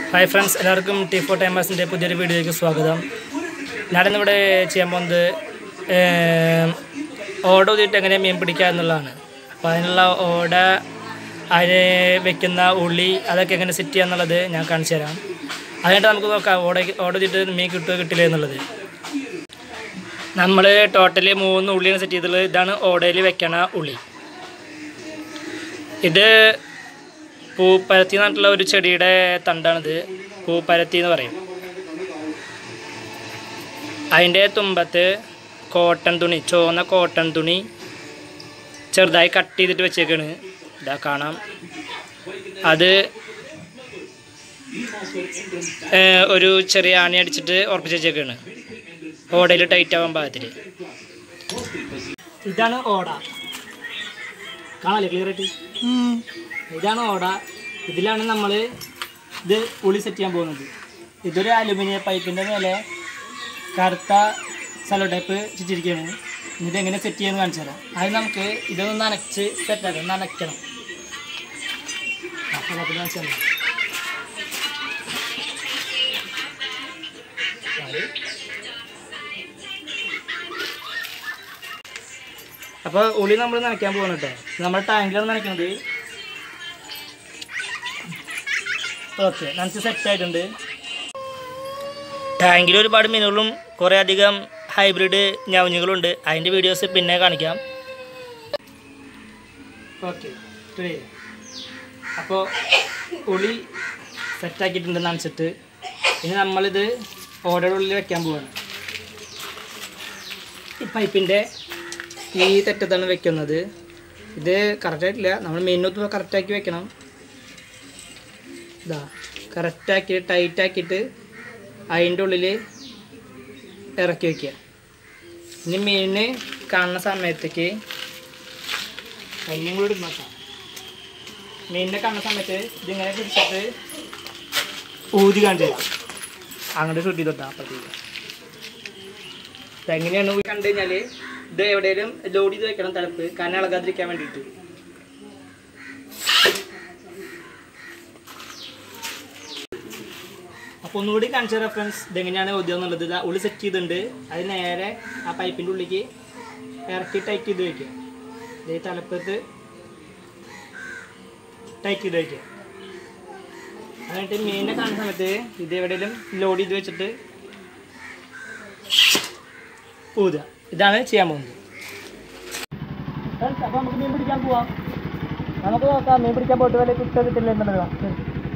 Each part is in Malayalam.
ഹായ് ഫ്രണ്ട്സ് എല്ലാവർക്കും ടി ഫോർ ടൈമേഴ്സിൻ്റെ പുതിയൊരു വീഡിയോയ്ക്ക് സ്വാഗതം ഞാനിന്നിവിടെ ചെയ്യാൻ പോകുന്നത് ഏം, ഓട ഊതിയിട്ട് എങ്ങനെ മീൻ പിടിക്കുക എന്നുള്ളതാണ് അപ്പോൾ അതിനുള്ള ഓട അതിന് വെക്കുന്ന ഉള്ളി അതൊക്കെ എങ്ങനെ സെറ്റ് ചെയ്യുക എന്നുള്ളത് ഞാൻ കാണിച്ചു തരാം അതിനായിട്ട് നമുക്ക് നോക്കാം ഓട ഓട ഊതിയിട്ട് മീൻ കിട്ടുമോ കിട്ടില്ല എന്നുള്ളത് നമ്മൾ ടോട്ടലി മൂന്ന് ഉള്ളിയാണ് സെറ്റ് ചെയ്തിട്ടുള്ളത് ഇതാണ് ഓടയിൽ വെക്കണ ഉള്ളി ഇത് പൂപ്പരത്തി എന്നിട്ടുള്ള ഒരു ചെടിയുടെ തണ്ടാണിത് പൂപ്പരത്തി എന്ന് പറയും അതിൻ്റെ തുമ്പത്ത് കോട്ടൺ തുണി ചുവന്ന കോട്ടൺ തുണി ചെറുതായി കട്ട് ചെയ്തിട്ട് വെച്ചേക്കാണ് ഇതാ കാണാം അത് ഏഹ്, ഒരു ചെറിയ ആണി അടിച്ചിട്ട് ഉറപ്പിച്ച് വെച്ചേക്കാണ് ഓടയിൽ ടൈറ്റ് ആവാൻ പാകത്തിൽ ഇതാണ് ഓട കാണാല്ലേ ക്ലിയർ ആയിട്ട് ഇതാണ് ഓട ഇതിലാണ് നമ്മൾ ഇത് ഉളി സെറ്റ് ചെയ്യാൻ പോകുന്നത് ഇതൊരു അലുമിനിയം പൈപ്പിൻ്റെ മേലെ കറുത്ത സലോ ടൈപ്പ് ചുറ്റിരിക്കുകയാണ് ഇത് എങ്ങനെ സെറ്റ് ചെയ്യുമെന്ന് കാണിച്ചു തരാം അത് നമുക്ക് ഇതൊന്ന് നനച്ച് സെറ്റാക്കാം നനയ്ക്കണം അപ്പോൾ അത് കാണിച്ചു തരാം അപ്പോൾ ഉളി നമ്മൾ നനയ്ക്കാൻ പോകണം കേട്ടോ നമ്മുടെ ടാങ്കിലാണ് നനയ്ക്കുന്നത് ഓക്കെ നനച്ച് സെറ്റ് ആയിട്ടുണ്ട് ടാങ്കിൽ ഒരുപാട് മീനുകളും കുറേ അധികം ഹൈബ്രിഡ് ഞവഞ്ഞുകളുണ്ട് അതിൻ്റെ വീഡിയോസ് പിന്നെ കാണിക്കാം ഓക്കെ അപ്പോൾ ഉളി സെറ്റാക്കിയിട്ടുണ്ട് നനച്ചിട്ട് ഇനി നമ്മളിത് ഓടയുടെ ഉള്ളിൽ വെക്കാൻ പോവാണ് ഈ പൈപ്പിൻ്റെ ഈ തെറ്റത്താണ് വെക്കുന്നത് ഇത് കറക്റ്റായിട്ടില്ല നമ്മൾ മീനൊത്ത് കറക്റ്റാക്കി വെക്കണം ഇതാ കറക്റ്റാക്കി ടൈറ്റ് ആക്കിയിട്ട് അതിൻ്റെ ഉള്ളിൽ ഇറക്കി വയ്ക്കുക ഇനി മീനിന് കാണുന്ന സമയത്തേക്ക് കയ്യും കൂടി നോക്കാം മീനിനെ കാണുന്ന സമയത്ത് ഇതിങ്ങനെ പിടിച്ചിട്ട് ഊതി കാണിച്ചു തരാം അങ്ങോട്ട് ഷൂട്ട് ചെയ്തോട്ടാ അപ്പോഴത്തേക്ക് ഇതെങ്ങനെയാണ് ഊതി കണ്ടു കഴിഞ്ഞാൽ ഇത് എവിടെയെങ്കിലും ലോഡ് ചെയ്ത് വെക്കണം തലപ്പ് കാരണം ഇളകാതിരിക്കാൻ വേണ്ടിയിട്ട് അപ്പോൾ ഒന്നുകൂടി കാണിച്ച റെഫറൻസ് ഇതെങ്ങനെയാണ് ഒതുക എന്നുള്ളത് ഇതാ ഉള്ളി സെറ്റ് ചെയ്തിട്ടുണ്ട് അത് നേരെ ആ പൈപ്പിൻ്റെ ഉള്ളിലേക്ക് ഇറക്കി ടൈറ്റ് ചെയ്ത് വയ്ക്കുക ഇത് ഈ തലപ്പത്ത് ടൈറ്റ് ചെയ്ത് വയ്ക്കുക എന്നിട്ട് മീനിനെ കാണുന്ന സമയത്ത് ഇത് എവിടെയെങ്കിലും ലോഡ് ചെയ്ത് വെച്ചിട്ട് ഊതുക ഇതാണ് ചെയ്യാൻ പോകുന്നത് അപ്പോൾ നമുക്ക് മീൻ പിടിക്കാൻ പോവാം നമുക്ക് നോക്കാം മീൻ പിടിക്കാൻ പോയിട്ട് വല്ല കിട്ടോ കിട്ടില്ല എന്നുള്ളത് ശരി.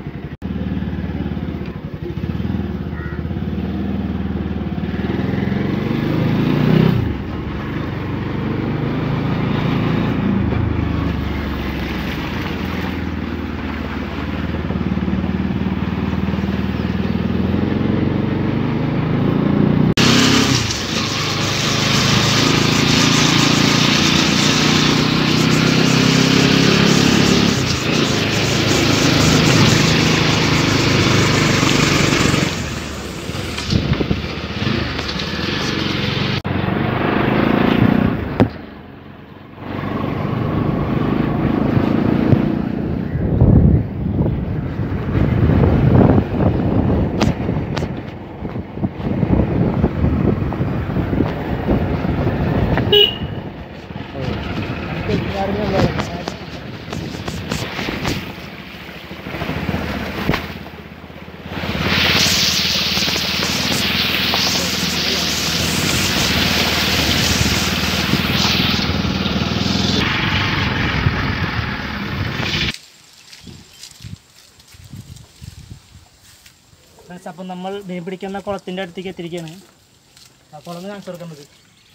ഫ്രണ്ട്സ് അപ്പം നമ്മൾ മീൻ പിടിക്കുന്ന കുളത്തിൻ്റെ അടുത്തേക്ക് എത്തിയിരിക്കുകയാണ് ആ കുളം കാണിച്ചു കൊടുക്കുന്നത്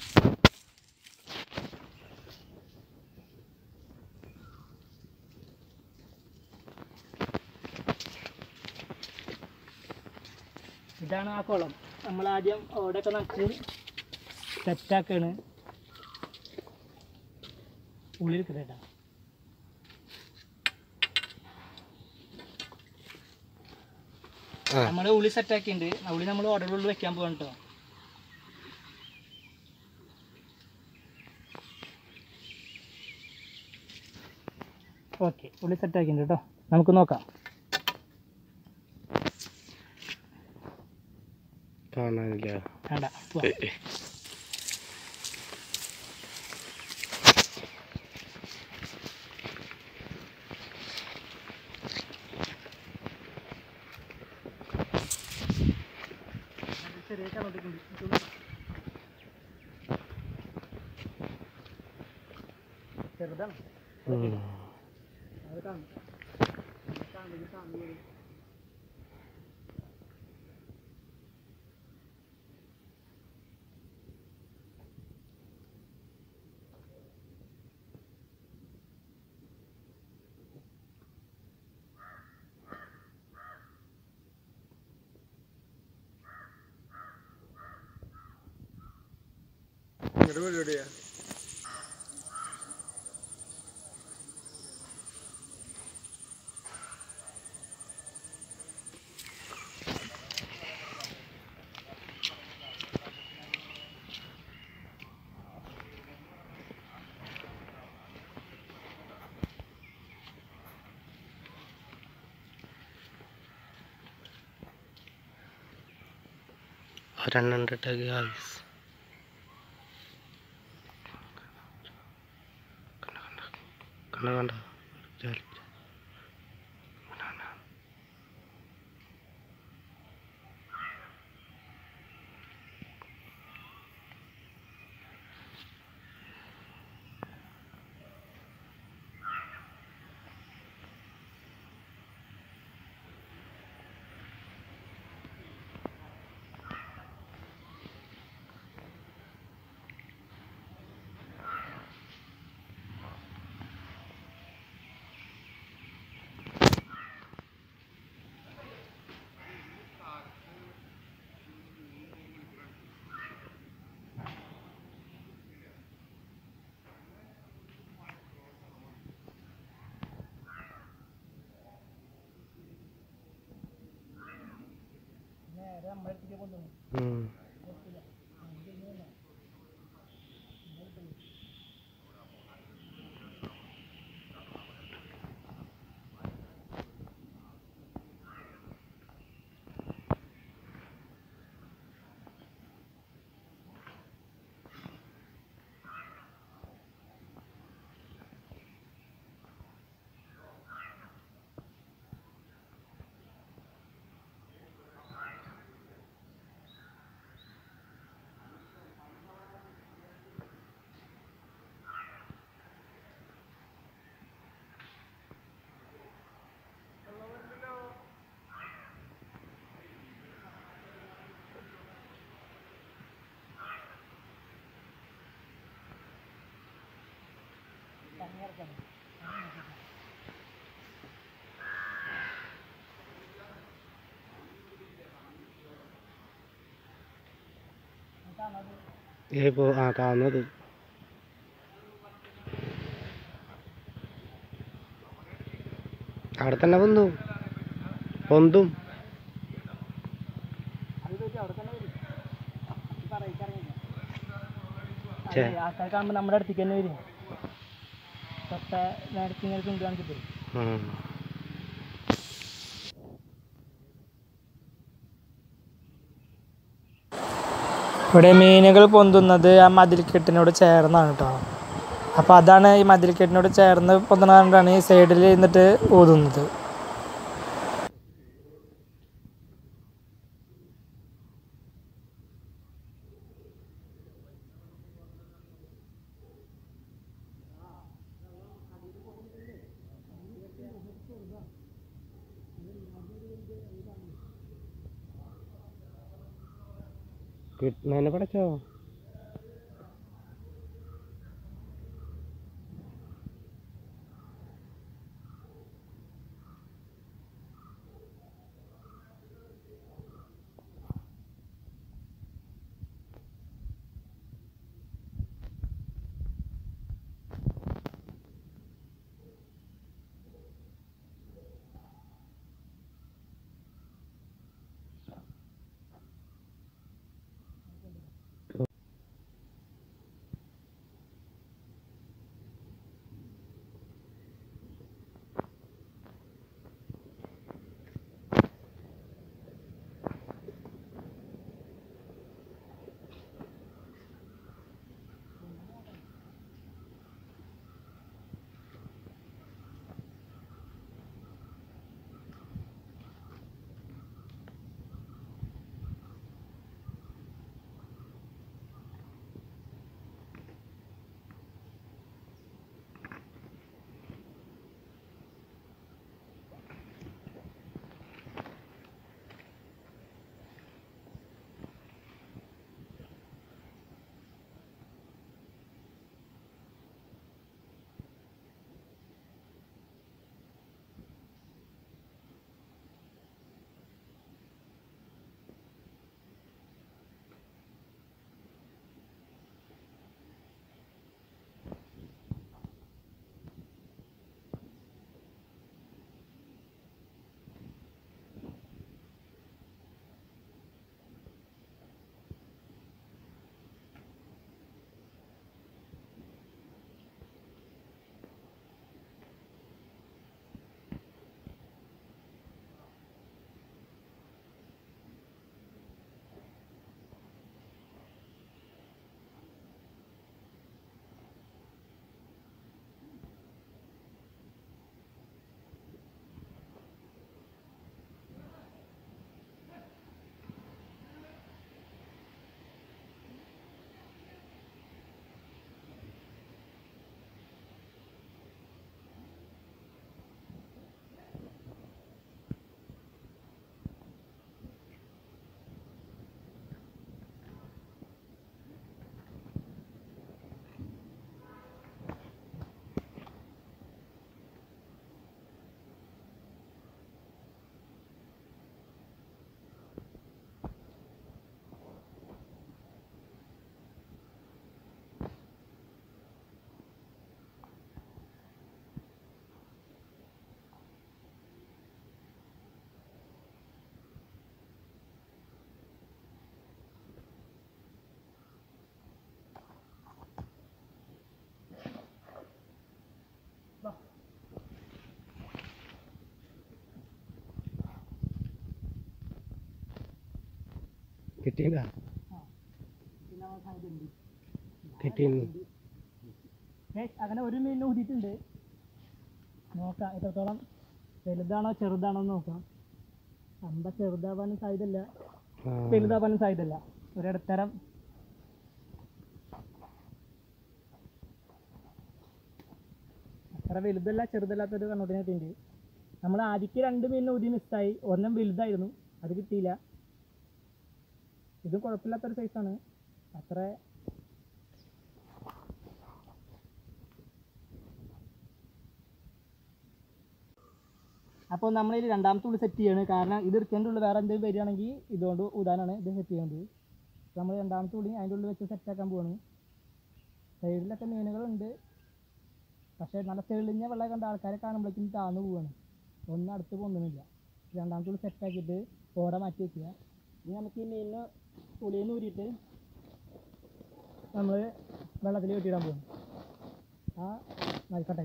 ഇതാണ് ആ കുളം നമ്മൾ ആദ്യം ഓടൊക്കെ നട്ട് സെറ്റാക്കാണ് ഉള്ളിൽ കിട്ടേട്ടാ നമ്മൾ ഉള്ളി സെറ്റാക്കിയിട്ടുണ്ട് ഉള്ളി നമ്മൾ ഓർഡർ ഉള്ളിൽ വെക്കാൻ പോകണം കേട്ടോ ഓക്കെ ഉള്ളി സെറ്റാക്കിയിട്ടുണ്ട് കേട്ടോ നമുക്ക് നോക്കാം കാണാനില്ല വേണ്ട പോവാം. ചെറുതാണ് ഉം. അത് കാണും ഒരെണ്ണം ഇട്ടിട്ട് ഗായ്സ് കണ്ട കണ്ട ചാലി. നേരെ നമ്മുടെ അടുത്തേക്ക് കൊണ്ടുവന്നു ഉം. ഏ പോ ആ കാണുന്നത് അവിടെ തന്നെ പൊന്തു പൊന്തും അത് ചോദിച്ചാൽ അവിടെ തന്നെ വരും ഈ പറയിക്ക് ഇറങ്ങില്ല. ഛെ. അതെ, ആൾക്കാർ കാണുമ്പോൾ നമ്മുടെ അടുത്തേക്ക് തന്നെ വരും തൊട്ട നേരത്തെ ഇങ്ങനെ ചുണ്ട് കാണിച്ചിട്ട് ഉം. ഇവിടെ മീനുകൾ പൊന്തുന്നത് ആ മതിൽക്കെട്ടിനോട് ചേർന്നാണ് കേട്ടോ അപ്പോൾ അതാണ് ഈ മതിൽക്കെട്ടിനോട് ചേർന്ന് പൊന്തുന്നതുകൊണ്ടാണ് ഈ സൈഡിൽ ഇരുന്നിട്ട് ഊതുന്നത് കിട്ടുന്നതിനെ പടച്ചോ കിട്ടിയില്ല പിന്നെ നമ്മളെ സാധനം ഉണ്ട് കിട്ടിയിരുന്നു ഏയ് അങ്ങനെ ഒരു മീനിനെ ഊതിയിട്ടുണ്ട് നോക്കാം എത്രത്തോളം വലുതാണോ ചെറുതാണോ എന്ന് നോക്കാം അമ്പ ചെറുതാവാനും സാധ്യതയില്ല ആ വലുതാവാനും സാധ്യതയില്ല ഒരിടത്തരം അത്ര വലുതല്ല ചെറുതല്ലാത്തൊരു കണ്ണോട്ടിനെ കിട്ടിയിട്ടുണ്ട് നമ്മൾ ആദ്യക്ക് രണ്ട് മീനിനെ ഊതി മിസ്സായി ഒരെണ്ണം വലുതായിരുന്നു അത് കിട്ടിയില്ല ഇതും കുഴപ്പമില്ലാത്തൊരു സൈസാണ് അത്ര അപ്പോൾ നമ്മളിൽ രണ്ടാമത്തെ ഉള്ളി സെറ്റ് ചെയ്യാണ് കാരണം ഇത് എടുക്കേണ്ട ഉള്ളു വേറെ എന്തെങ്കിലും വരികയാണെങ്കിൽ ഇതുകൊണ്ട് ഊതാനാണ് ഇത് സെറ്റ് ചെയ്യേണ്ടത് നമ്മൾ രണ്ടാമത്തെ ഉള്ളി അതിൻ്റെ ഉള്ളിൽ വെച്ച് സെറ്റാക്കാൻ പോവാണ് സൈഡിലൊക്കെ മീനുകളുണ്ട് പക്ഷേ നല്ല തെളിഞ്ഞ വെള്ളം കണ്ട ആൾക്കാരെ കാണുമ്പോഴേക്കും താന്നു പോവാണ് ഒന്നും അടുത്ത് പൊന്നുന്നില്ല രണ്ടാമത്തെ ഉള്ളി സെറ്റാക്കിയിട്ട് ഓട മാറ്റി വെക്കുക ഇനി നമുക്ക് ഈ മീനിന് പുളിയിൽ നിന്ന് ഊരിയിട്ട് നമ്മൾ വെള്ളത്തിൽ കെട്ടിയിടാൻ പോകും ആ മരിക്കട്ടെ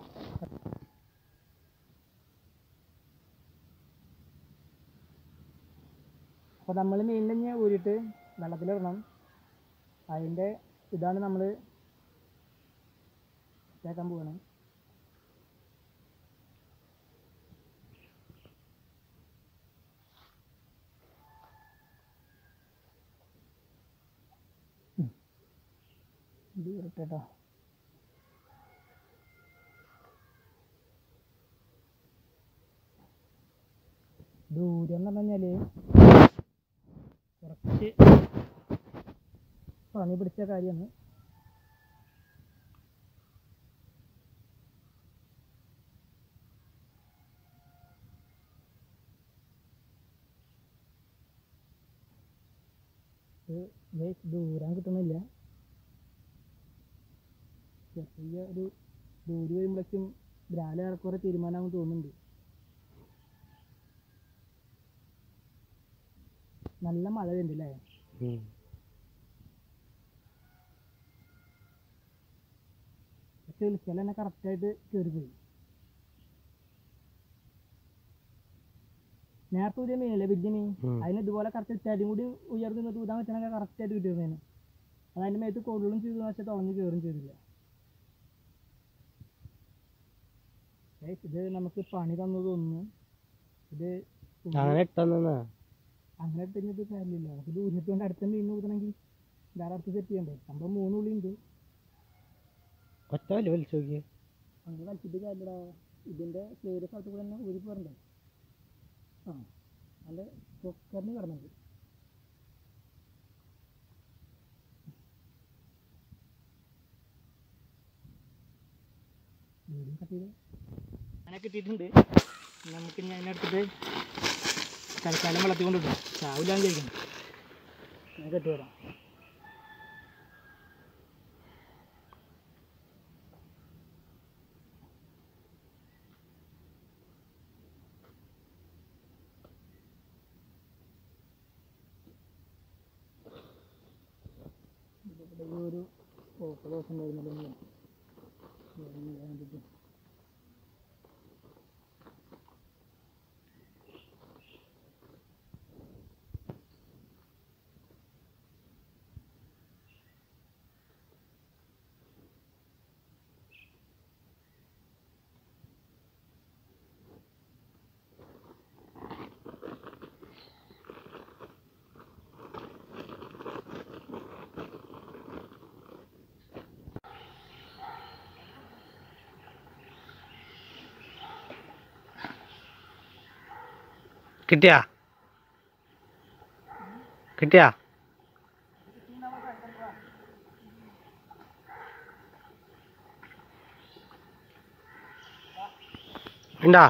അപ്പോൾ നമ്മൾ മീനിനെ ഇനി ഊരിയിട്ട് വെള്ളത്തിലിടണം അതിൻ്റെ ഇതാണ് നമ്മൾ ചേക്കാൻ പോകണം ഇത് ഇരട്ടെട്ടോ ദൂരം എന്ന് പറഞ്ഞു കഴിഞ്ഞാൽ കുറച്ച് പണി പിടിച്ച കാര്യമാണ് ഇത് guys ദൂരം കിട്ടുന്നില്ല ചെറിയ ഒരു ദൂരി വരുമ്പോഴേക്കും ബ്രാല ഏറെക്കുറെ തീരുമാനമാകും തോന്നുന്നുണ്ട് നല്ല മഴ വരുന്നുണ്ട് അല്ലേ ഉം. പക്ഷെ വിളിച്ചാൽ തന്നെ കറക്റ്റായിട്ട് കയറിപ്പോയി നേരത്തെ ഊതിയ മീനല്ലേ വലിയ മീൻ ഉം. അതിന് ഇതുപോലെ കറക്റ്റ് ഇറ്റാലും കൂടി ഉയർന്നു നിന്നിട്ട് ഊതാൻ പറ്റണമെങ്കിൽ കറക്റ്റായിട്ട് കിട്ടിയിരുന്നേന് അതതിൻ്റെ മേത്ത് കൊള്ളും ചെയ്തു പക്ഷെ തുളഞ്ഞ് കയറും ചെയ്തില്ല Guys, ഇത് നമുക്ക് പണി തന്നത് ഒന്ന് ഇത് അങ്ങനെ ഇട്ടെന്നാ അങ്ങനെ ഇട്ടിട്ട് കാര്യമില്ല നമുക്ക് ഇത് ഊരിട്ടുകൊണ്ട് അടുത്ത മീൻ ഊതണമെങ്കിൽ വേറെ അടുത്ത് സെറ്റ് ചെയ്യണ്ടേ സംഭവം മൂന്ന് ഉള്ളി ഉണ്ട് ഒറ്റ വലിയ വലിച്ചു നോക്കിയേ അങ്ങനെ കളിച്ചിട്ട് കാര്യമില്ലടാ ഇതിൻ്റെ പേര് സ്ഥലത്ത് കൂടെ തന്നെ ഊരി പോരണ്ടേ ആ നല്ല കുക്കറിന് കിടന്നുണ്ട് അങ്ങനെ കിട്ടിയിട്ടുണ്ട് നമുക്ക് ഇനി അതിനടുത്തിട്ട് തൽക്കാലം വെള്ളത്തിൽ കൊണ്ടിടും ചാവില്ലാന്ന് ചോദിക്കണം ഞാൻ കെട്ടി വരാം ഇവിടെ ഈ ഒരു പോക്ക് ദിവസം ഉണ്ടായിരുന്നല്ലോ വേണ്ടിയിട്ട് കിട്ടിയാ കിട്ടിയാ ഉണ്ടാ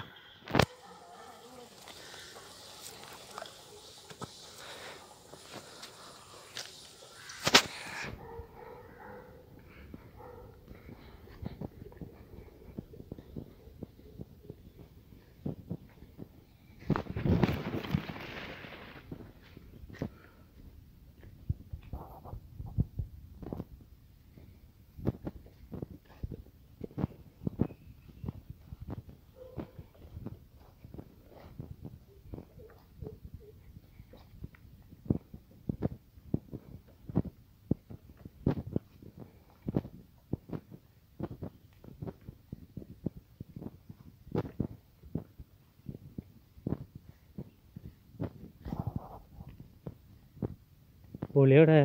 പുളിയുടെ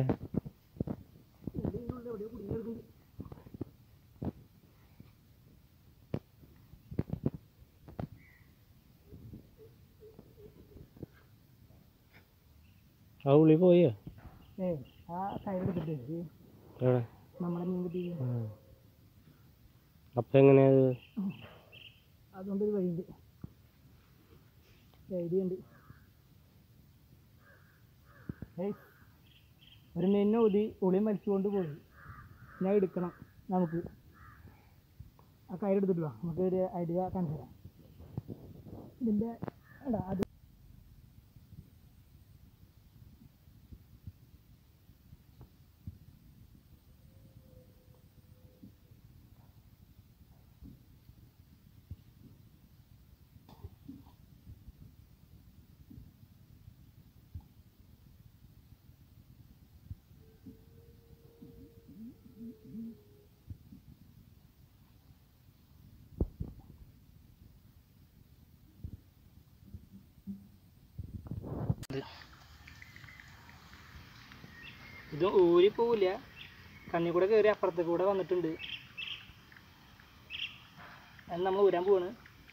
ആ ഉള്ളി പോയോ ഏ ആ കയ്യിലെടുത്തിട്ട് എവിടെ നമ്മളെ മീൻ കിട്ടി ആ. അപ്പൊ എങ്ങനെയാ അത് അതുകൊണ്ട് ഒരു വഴിയുണ്ട് ഐഡിയ ഉണ്ട് ഏയ് ഒരു മീനിനെ ഒതി ഉളിയും വലിച്ചുകൊണ്ട് പോയി ഞാൻ എടുക്കണം നമുക്ക് ആ കയ്യിലെടുത്തിട്ട് വാ നമുക്ക് ഒരു ഐഡിയ കാണിച്ചു തരാം ഇതിൻ്റെ എടാ അത് ഇത് ഊരി പോവില്ല കണ്ണി കൂടെ കയറി അപ്പുറത്തേക്ക് കൂടെ വന്നിട്ടുണ്ട് അത് നമ്മൾ ഊരാൻ പോവാണ്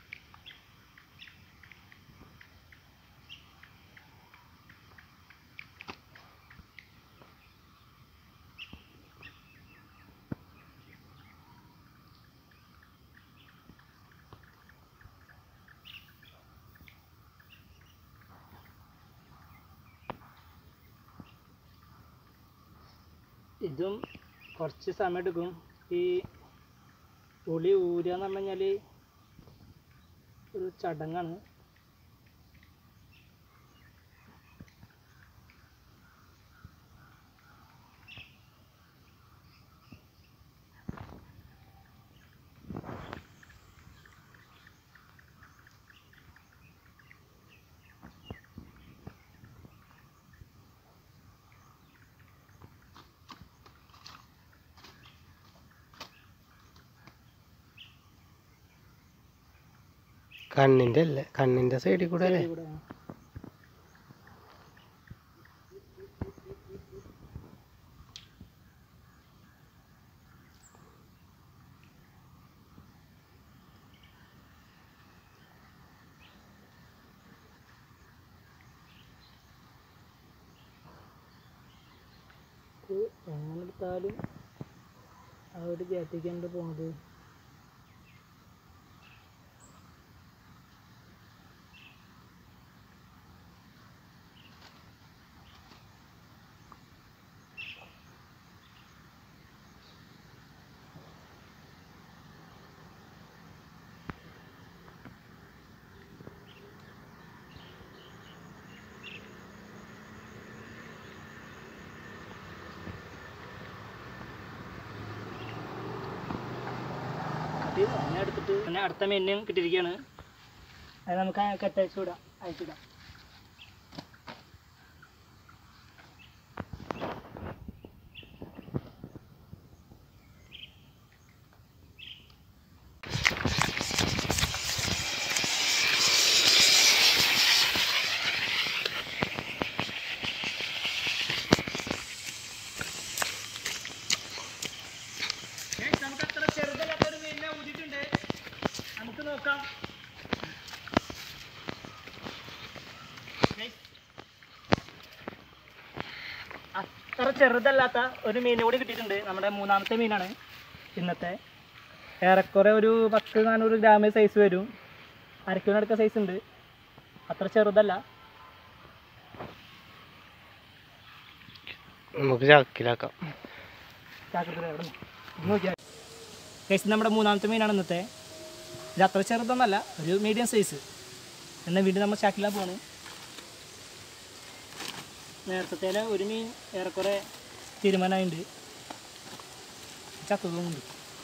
ഇതും കുറച്ച് സമയം എടുക്കും ഈ ഉളി ഊരുക എന്ന് പറഞ്ഞു കഴിഞ്ഞാൽ ഒരു ചടങ്ങാണ് കണ്ണിന്റെ അല്ലേ കണ്ണിന്റെ സൈഡിൽ കൂടെ അല്ലേ ഇവിടെ ഇത് എങ്ങനെ എടുത്താലും ആ ഒരു ജാത്തിക്കാണ്ട് പോണത് അത് അതിനെ എടുത്തിട്ട് പിന്നെ അടുത്ത മെന്നും കിട്ടിയിരിക്കുകയാണ് അത് നമുക്ക് ആ കത്തയച്ചു വിടാം അയച്ചിടാം നമുക്ക് അത്ര ചെറുതല്ലാത്തൊരു മീനിനെ ഊതിയിട്ടുണ്ട് നമുക്ക് നോക്കാം Guys, അത്ര ചെറുതല്ലാത്ത ഒരു മീൻ കൂടി കിട്ടിയിട്ടുണ്ട് നമ്മുടെ മൂന്നാമത്തെ മീനാണ് ഇന്നത്തെ ഏറെക്കുറെ ഒരു പത്ത് നാനൂറ് ഗ്രാം സൈസ് വരും അരക്കിലോടക്ക സൈസ് ഉണ്ട് അത്ര ചെറുതല്ല നമുക്ക് ചാക്കിലാക്കാം ഗൈസ് നമ്മുടെ മൂന്നാമത്തെ മീനാണ് ഇന്നത്തെ ഇത് അത്ര ചെറുതൊന്നല്ല ഒരു മീഡിയം സൈസ് എന്നാൽ വീണ്ടും നമ്മൾ ചാക്കിലാ പോവാണ് നേരത്തെ ഒരു മീൻ ഏറെക്കുറെ തീരുമാനമായിട്ടുണ്ട് ചത്തതുമുണ്ട്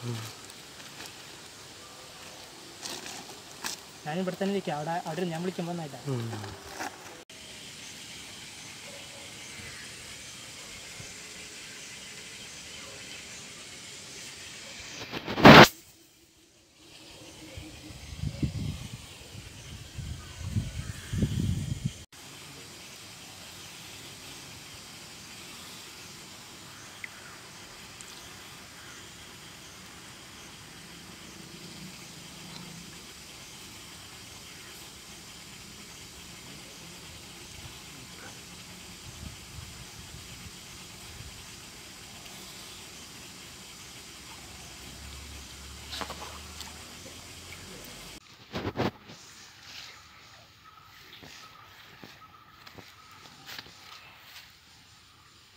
ഞാൻ ഇവിടെ തന്നെ ഇരിക്കാം അവിടെ അവിടെ ഞാൻ വിളിക്കുമ്പോൾ നന്നായിട്ടാണ് ഉം.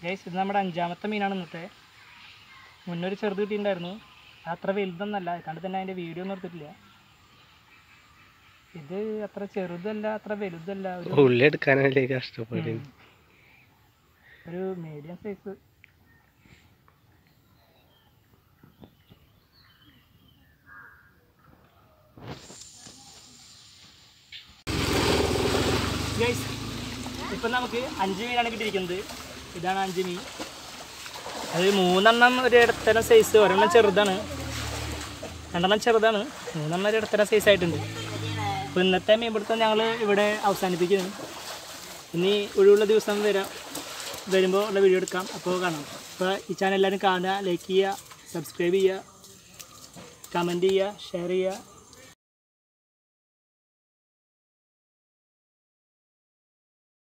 ഗൈസ് ഇത് നമ്മുടെ അഞ്ചാമത്തെ മീനാണ് ഇന്നത്തെ മുന്നൊരു ചെറുത് കിട്ടിയിട്ടുണ്ടായിരുന്നു അത്ര വലുതൊന്നല്ല കണ്ട് തന്നെ അതിൻ്റെ വീഡിയോ ഒന്നും എടുത്തിട്ടില്ല ഇത് അത്ര ചെറുതല്ല അത്ര വലുതല്ല ഒരു ഉള്ളി എടുക്കാനല്ലേ കഷ്ടപ്പെടും ഒരു മീഡിയം സൈസ് ഗൈസ് ഇപ്പം നമുക്ക് അഞ്ച് മീനാണ് കിട്ടിയിരിക്കുന്നത് ഇതാണ് അഞ്ച് മീൻ അത് മൂന്നെണ്ണം ഒരു ഇടത്തരം സൈസ് ഒരെണ്ണം ചെറുതാണ് രണ്ടെണ്ണം ചെറുതാണ് മൂന്നെണ്ണം ഒരു ഇടത്തരം സൈസ് ആയിട്ടുണ്ട് അപ്പോൾ ഇന്നത്തെ മീൻപിടുത്തം ഞങ്ങൾ ഇവിടെ അവസാനിപ്പിക്കുന്നു ഇനി ഒഴിവുള്ള ദിവസം വരാം വരുമ്പോൾ ഉള്ള വീഡിയോ എടുക്കാം അപ്പോൾ കാണാം അപ്പോൾ ഈ ചാനൽ എല്ലാവരും കാണുക ലൈക്ക് ചെയ്യുക സബ്സ്ക്രൈബ് ചെയ്യുക കമൻറ്റ് ചെയ്യുക ഷെയർ ചെയ്യുക